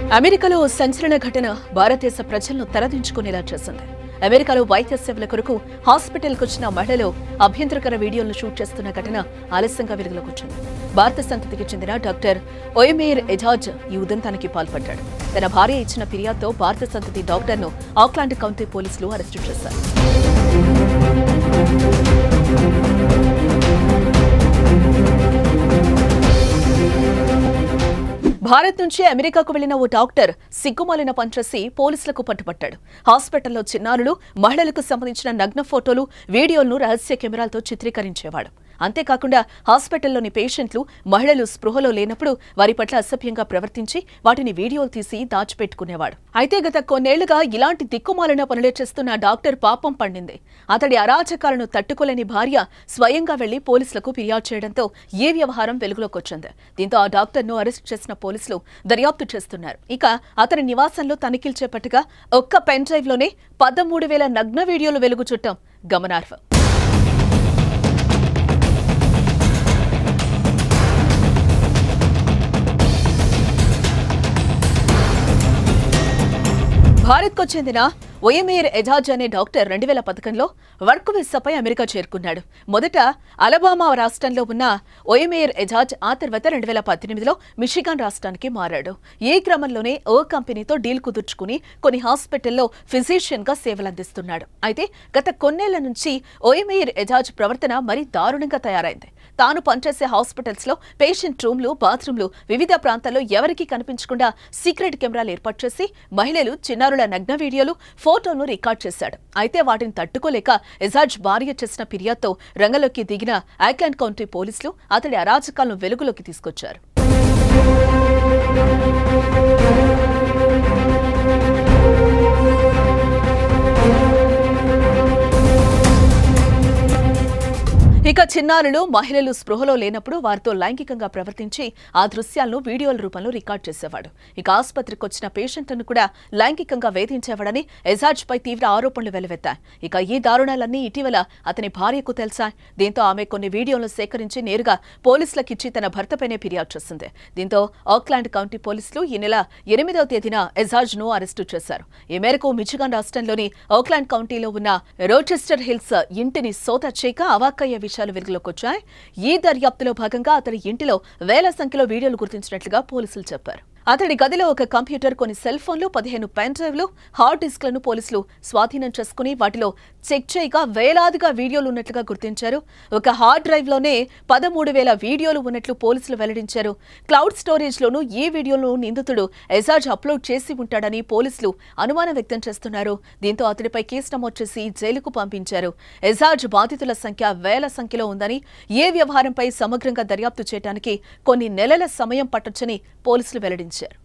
అమెరికాలో ఓ సంచలన ఘటన భారతదేశ ప్రజలను తలదించుకునేలా చేసింది అమెరికాలో వైద్య సేవల కొరకు హాస్పిటల్కు వచ్చిన మహిళలు అభ్యంతరకర వీడియోలను షూట్ చేస్తున్న ఘటన ఆలస్యంగా వెలుగులోకి వచ్చింది భారత సంతతికి చెందిన డాక్టర్ ఒయమేర్ ఎజాజ్ ఈ ఉదంతానికి పాల్పడ్డాడు తన భార్య ఇచ్చిన ఫిర్యాదుతో భారత సంతతి డాక్టర్ను ఆక్లాండ్ కౌంటీ పోలీసులు అరెస్టు చేశారు భారత్ నుంచి అమెరికాకు వెళ్లిన ఓ డాక్టర్ సిగ్గుమాలిన పనిచేసి పోలీసులకు పట్టుపట్టాడు హాస్పిటల్లో చిన్నారులు మహిళలకు సంబంధించిన నగ్న ఫోటోలు వీడియోలను రహస్య కెమెరాలతో చిత్రీకరించేవాడు అంతేకాకుండా హాస్పిటల్లోని పేషెంట్లు మహిళలు స్పృహలో లేనప్పుడు వారి పట్ల అసభ్యంగా ప్రవర్తించి వాటిని వీడియోలు తీసి దాచిపెట్టుకునేవాడు అయితే గత కొన్నేళ్లుగా ఇలాంటి దిక్కుమాలిన పనులే చేస్తున్న డాక్టర్ పాపం పండింది అతడి అరాచకాలను తట్టుకోలేని భార్య స్వయంగా వెళ్లి పోలీసులకు ఫిర్యాదు చేయడంతో ఈ వ్యవహారం వెలుగులోకి వచ్చింది దీంతో ఆ డాక్టర్ను అరెస్ట్ చేసిన పోలీసులు దర్యాప్తు చేస్తున్నారు ఇక అతని నివాసంలో తనిఖీలు చేపట్టగా ఒక్క పెన్ డ్రైవ్లోనే పదమూడు వేల నగ్న వీడియోలు వెలుగు చుట్టాం గమనార్హం భారత్కు చెందిన ఒయమేర్ ఎజాజ్ అనే డాక్టర్ రెండు వేల పథకంలో వర్క్ వీసాపై అమెరికా చేరుకున్నాడు మొదట అలబామా రాష్ట్రంలో ఉన్న ఒయమేర్ ఎజాజ్ ఆ తర్వాత రెండు వేల పద్దెనిమిదిలో మిషిగాన్ రాష్ట్రానికి మారాడు ఈ క్రమంలోనే ఓ కంపెనీతో డీల్ కుదుర్చుకుని కొన్ని హాస్పిటల్లో ఫిజిషియన్ గా సేవలందిస్తున్నాడు అయితే గత కొన్నేళ్ల నుంచి ఒయమేర్ ఎజాజ్ ప్రవర్తన మరీ దారుణంగా తయారైంది తాను పనిచేసే హాస్పిటల్స్ లో పేషెంట్ రూమ్లు బాత్రూంలు వివిధ ప్రాంతాల్లో ఎవరికీ కనిపించకుండా సీక్రెట్ కెమెరాలు ఏర్పాటు చేసి మహిళలు చిన్నారుల నగ్న వీడియోలు ఫోటోలను రికార్డ్ చేశాడు అయితే వాటిని తట్టుకోలేక ఎజాజ్ భార్య చేసిన ఫిర్యాదుతో రంగంలోకి దిగిన ఐక్లాండ్ కౌంటీ పోలీసులు అతడి అరాచకాలను వెలుగులోకి తీసుకొచ్చారు ఇక చిన్నారులు మహిళలు స్పృహలో లేనప్పుడు వారితో లైంగికంగా ప్రవర్తించి ఆ దృశ్యాలను వీడియోల రూపంలో రికార్డ్ చేసేవాడు ఇక ఆసుపత్రికి వచ్చిన పేషెంట్లను కూడా లైంగికంగా వేధించేవాడని ఎజాజ్ పై తీవ్ర ఆరోపణలు వెలువెత్తాయి ఇక ఈ దారుణాలన్నీ ఇటీవల అతని భార్యకు తెలిసాయి దీంతో ఆమె కొన్ని వీడియోలను సేకరించి నేరుగా పోలీసులకు ఇచ్చి తన భర్తపైనే ఫిర్యాదు చేసింది దీంతో ఆక్లాండ్ కౌంటీ పోలీసులు ఈ నెల ఎనిమిదవ తేదీన ఎజాజ్ ను అరెస్టు చేశారు ఈ మేరకు మిచిగాన్ రాష్ట్రంలోని ఆక్లాండ్ కౌంటీలో ఉన్న రోచెస్టర్ హిల్స్ ఇంటిని సోదా చేయక అవాక్కయ్యే విషయాలు వెలుగులోకి వచ్చాయి ఈ దర్యాప్తులో భాగంగా అతడి ఇంటిలో వేల సంఖ్యలో వీడియోలు గుర్తించినట్లుగా పోలీసులు చెప్పారు అతడి గదిలో ఒక కంప్యూటర్ కొన్ని సెల్ ఫోన్లు పదిహేను పెన్ డ్రైవ్లు హార్డ్ డిస్క్లను పోలీసులు స్వాధీనం చేసుకుని వాటిలో చెక్ చేయగా వేలాదిగా వీడియోలు ఉన్నట్లుగా గుర్తించారు ఒక హార్డ్ డ్రైవ్లోనే పదమూడు వేల వీడియోలు ఉన్నట్లు పోలీసులు వెల్లడించారు క్లౌడ్ స్టోరేజ్లోనూ ఈ వీడియోలను నిందితుడు ఎజాజ్ అప్లోడ్ చేసి ఉంటాడని పోలీసులు అనుమానం వ్యక్తం చేస్తున్నారు దీంతో అతడిపై కేసు నమోదు చేసి జైలుకు పంపించారు ఎజాజ్ బాధితుల సంఖ్య వేల సంఖ్యలో ఉందని ఏ వ్యవహారంపై సమగ్రంగా దర్యాప్తు చేయడానికి కొన్ని నెలల సమయం పట్టొచ్చని పోలీసులు వెల్లడించారు